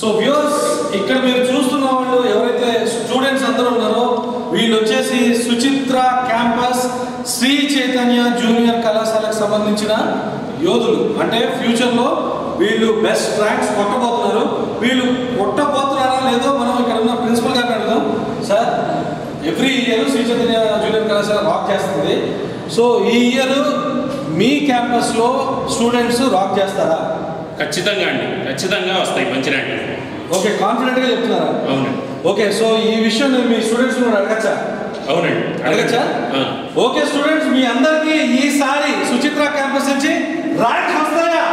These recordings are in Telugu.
సో వ్యూవర్స్ ఇక్కడ మీరు చూస్తున్న వాళ్ళు ఎవరైతే స్టూడెంట్స్ అందరూ ఉన్నారో వీళ్ళు వచ్చేసి సుచిత్ర క్యాంపస్ శ్రీ చైతన్య జూనియర్ కళాశాలకు సంబంధించిన యోధులు అంటే ఫ్యూచర్లో వీళ్ళు బెస్ట్ ర్యాంక్స్ కొట్టబోతున్నారు వీళ్ళు కొట్టబోతున్నారా లేదో మనం ఇక్కడ ఉన్న ప్రిన్సిపల్ గారిని అడుగుదాం sir every year Sri Chaitanya junior కళాశాల రాక్ చేస్తుంది సో ఈ ఇయర్ మీ క్యాంపస్లో స్టూడెంట్స్ రాక్ చేస్తారా ఖచ్చితంగా అండి ఖచ్చితంగా వస్తాయి మంచి ర్యాంకులు ఓకే కాన్ఫిడెంట్గా చెప్తున్నారా అవునండి ఓకే సో ఈ విషయం నేను మీ స్టూడెంట్స్ కూడా అడగచ్చా అవునండి అడగచ్చా ఆ. ఓకే స్టూడెంట్స్ మీ అందరికీ ఈసారి సుచిత్ర క్యాంపస్ నుంచి ర్యాంక్ వస్తాయా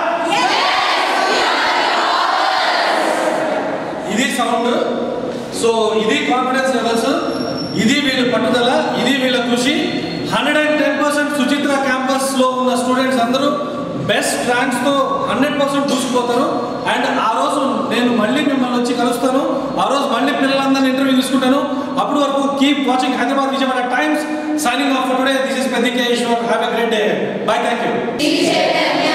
ఇది సౌండ్ సో ఇది కాన్ఫిడెన్స్ లెవెల్స్ ఇది వీళ్ళ పట్టుదల ఇది వీళ్ళ కృషి hundred and ten percent Suchitra campus లో ఉన్న స్టూడెంట్స్ అందరూ బెస్ట్ ర్యాంక్స్ తో హండ్రెడ్ పర్సెంట్ దూసుకుపోతారు అండ్ ఆ రోజు నేను మళ్ళీ మిమ్మల్ని వచ్చి కలుస్తాను ఆ రోజు మళ్ళీ పిల్లలందరినీ ఇంటర్వ్యూ తీసుకుంటాను అప్పటి వరకు keep watching Hyderabad Vijayawada Times signing off today this is Peddikeshwar have a great day bye thank you Sri Chaitanya